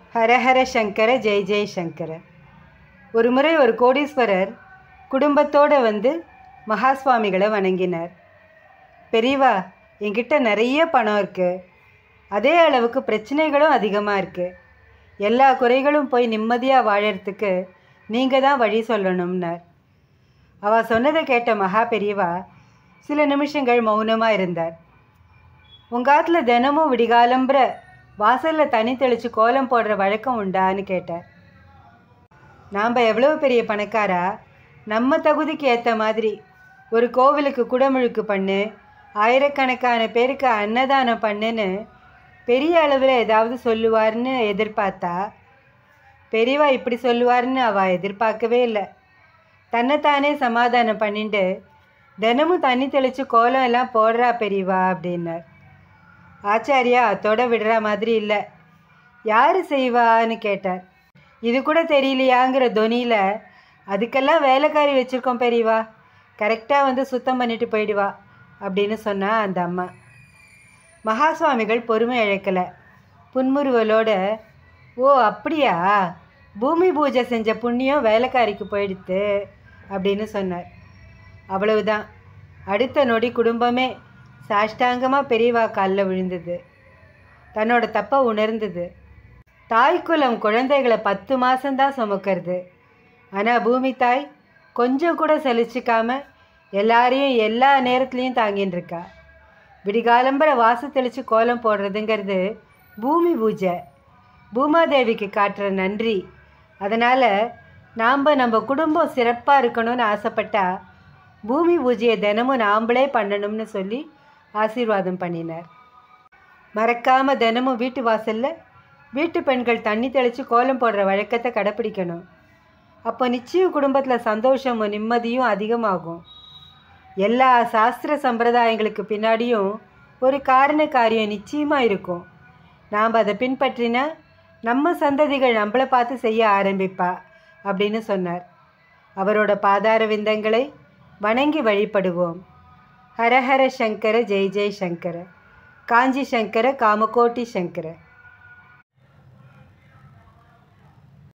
ஹரஹர சங்கர ஜெய் ஜெய் சங்கர ஒரு முறை ஒரு கோடீஸ்வரர் குடும்பத்தோடு வந்து மகா சுவாமிகளை வணங்கினார் பெரியவா என்கிட்ட நிறைய பணம் இருக்குது அதே அளவுக்கு பிரச்சனைகளும் அதிகமாக இருக்குது எல்லா குறைகளும் போய் நிம்மதியாக வாழறதுக்கு நீங்கள் தான் வழி சொல்லணும்னார் அவ சொன்னதை கேட்ட மகா பெரியவா சில நிமிஷங்கள் மௌனமாக இருந்தார் உங்கள் ஆற்றுல தினமும் விடிகாலம்புற வாசலில் தண்ணி தெளித்து கோலம் போடுற வழக்கம் உண்டான்னு கேட்டார் நாம் எவ்வளோ பெரிய பணக்காரா நம்ம தகுதிக்கு ஏற்ற மாதிரி ஒரு கோவிலுக்கு குடமுழுக்கு பண்ணு ஆயிரக்கணக்கான பேருக்கு அன்னதானம் பண்ணுன்னு பெரிய அளவில் ஏதாவது சொல்லுவார்னு எதிர்பார்த்தா பெரியவா இப்படி சொல்லுவார்னு அவள் எதிர்பார்க்கவே இல்லை தன்னைத்தானே சமாதானம் பண்ணிட்டு தினமும் தண்ணி தெளித்து கோலம் எல்லாம் போடுறா பெரியவா அப்படின்னார் ஆச்சாரியா அத்தோட விடுற மாதிரி இல்லை யார் செய்வான்னு கேட்டார் இது கூட தெரியலையாங்கிற தொனியில் அதுக்கெல்லாம் வேலைக்காரி வச்சுருக்கோம் பெரியவா கரெக்டாக வந்து சுத்தம் பண்ணிட்டு போயிடுவா அப்படின்னு சொன்னா அந்த அம்மா மகா சுவாமிகள் பொறுமை இழக்கலை புன்முறுவலோட ஓ அப்படியா பூமி பூஜை செஞ்ச புண்ணியம் வேலைக்காரிக்கு போயிடுத்து அப்படின்னு சொன்னார் அவ்வளவுதான் அடுத்த நொடி குடும்பமே சாஷ்டாங்கமாக பெரியவா காலில் விழுந்தது தன்னோட தப்பை உணர்ந்தது தாய்க்குலம் குழந்தைகளை பத்து மாதம்தான் சுமக்கிறது ஆனால் பூமி தாய் கொஞ்சம் கூட சலிச்சிக்காம எல்லாரையும் எல்லா நேரத்துலையும் தாங்கின்னு இருக்கா விடிகாலம்பர வாசு தெளித்து கோலம் போடுறதுங்கிறது பூமி பூஜை பூமாதேவிக்கு காட்டுற நன்றி அதனால் நாம் நம்ம குடும்பம் சிறப்பாக இருக்கணும்னு ஆசைப்பட்டா பூமி பூஜையை தினமும் நாம்ளே பண்ணணும்னு சொல்லி ஆசீர்வாதம் பண்ணினார் மறக்காம தினமும் வீட்டு வாசலில் வீட்டு பெண்கள் தண்ணி தெளித்து கோலம் போடுற வழக்கத்தை கடைப்பிடிக்கணும் அப்போ நிச்சயம் குடும்பத்தில் சந்தோஷமும் நிம்மதியும் அதிகமாகும் எல்லா சாஸ்திர சம்பிரதாயங்களுக்கு பின்னாடியும் ஒரு காரண காரியம் நிச்சயமாக இருக்கும் நாம் அதை பின்பற்றினா நம்ம சந்ததிகள் நம்மளை பார்த்து செய்ய ஆரம்பிப்பா அப்படின்னு சொன்னார் அவரோட பாதார விந்தங்களை வணங்கி வழிபடுவோம் ஹரஹர சங்கர ஜெய் ஜெய் சங்கர காஞ்சி சங்கர காமகோட்டி சங்கர